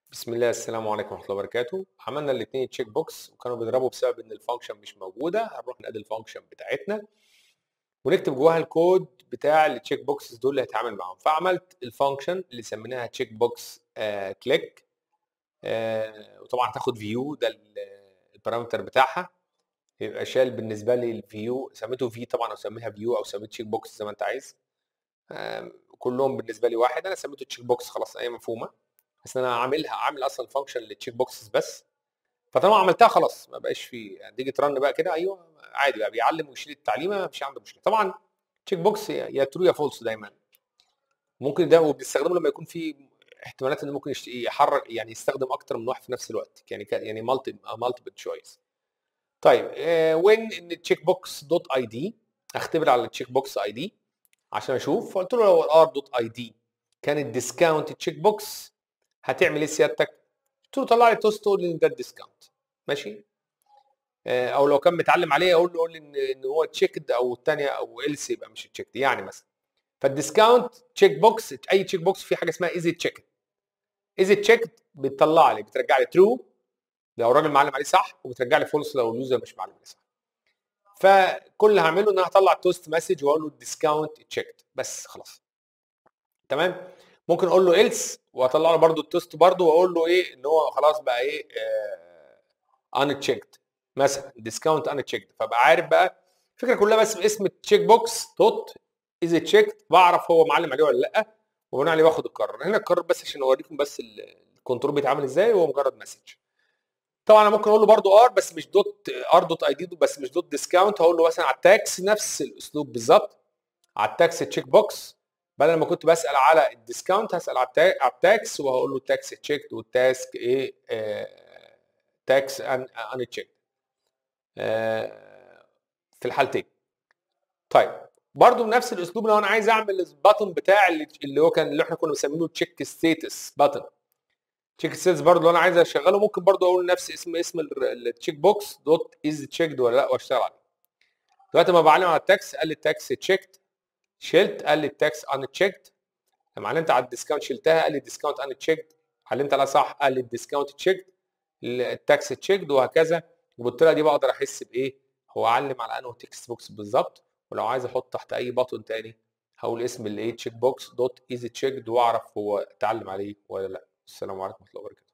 بسم الله السلام عليكم ورحمه الله وبركاته عملنا الاثنين تشيك بوكس وكانوا بيضربوا بسبب ان الفانكشن مش موجوده هنروح نقاد الفانكشن بتاعتنا ونكتب جواها الكود بتاع التشيك بوكسز دول اللي هتعامل معاهم فعملت الفانكشن اللي سميناها تشيك بوكس كليك وطبعا هتاخد فيو ده البارامتر بتاعها يبقى شال بالنسبه لي الفيو سميته في طبعا او سميها فيو او سميت تشيك بوكس زي ما انت عايز آم، كلهم بالنسبه لي واحد انا سميته تشيك بوكس خلاص هي مفهومه بس انا عاملها عامل اصلا فانكشن للتشيك بوكسز بس فطالما عملتها خلاص ما بقاش في يعني تيجي ترن بقى كده ايوه عادي بقى بيعلم ويشيل التعليمه ما فيش عنده مشكله طبعا تشيك بوكس يا ترو يا فولس دايما ممكن ده وبنستخدمه لما يكون في احتمالات ان ممكن يشت- يحرك يعني يستخدم اكتر من واحد في نفس الوقت يعني كا- يعني مالتي مالتيبل تشويس طيب وين ان التشيك بوكس دوت اي دي اختبر على التشيك بوكس اي دي عشان اشوف فقلت له لو الار دوت اي دي كانت ديسكاونت تشيك بوكس هتعمل ايه سيادتك؟ قلت له طلع لي توست تقول لي ان ده الديسكاونت ماشي آه، او لو كان متعلم عليه اقول له قول لي ان ان هو تشيكد او الثانيه او ايلس يبقى مش تشيكد يعني مثلا فالديسكاونت تشيك بوكس اي تشيك بوكس في حاجه اسمها ايزي تشيكد ايزي تشيكد بتطلع لي بترجع لي ترو لو الراجل معلم عليه صح وبترجع لي فولس لو اليوزر مش معلم عليه صح فكل اللي هعمله ان انا هطلع توست مسج واقول له ديسكاونت تشيكد بس خلاص تمام ممكن اقول له ايلس واطلع له برده التوست برده واقول له ايه ان هو خلاص بقى ايه ان تشيكد مثلا ديسكاونت ان تشيكد فابقى عارف بقى الفكره كلها بس باسم التشيك بوكس دوت از تشيكد بعرف هو معلم عليه ولا لا وبناء عليه باخد القرار هنا القرار بس عشان اوريكم بس ال- الكنترول بيتعمل ازاي وهو مجرد مسج طبعا انا ممكن اقول له برده ار بس مش دوت ار دوت اي دي بس مش دوت ديسكاونت هقول له مثلا على التاكس نفس الاسلوب بالظبط على التاكس تشيك بوكس بدل ما كنت بسال على الديسكاونت هسال على التا- على التاكس وهقول له التاكس تشيكد والتاسك ايه تاكس ان ان تشيكد في الحالتين طيب برضو بنفس الاسلوب لو انا عايز اعمل الباتن بتاع اللي اللي هو كان اللي احنا كنا مسمينه تشيك ستيتس باتن تشيك ستيتس برضو لو انا عايز اشغله ممكن برضو اقول نفس اسم اسم التشيك بوكس دوت از تشيكد ولا لا واشتغل عليه دلوقتي ما بعلم على التاكس قال لي التاكس تشيكد شلت قال لي التاكس ان تشيكد لما علمت على الديسكاونت شلتها قال لي الديسكاونت ان تشيكد علمت عليها صح قال لي الديسكاونت تشيكد التاكس تشيكد وهكذا وبالطريقه دي بقدر احس بايه هو علم على انه تكست بوكس بالظبط ولو عايز احط تحت اي بطن تاني هقول اسم الايه تشيك بوكس دوت ايزي تشيكد واعرف هو اتعلم عليه ولا لا السلام عليكم ورحمه الله وبركاته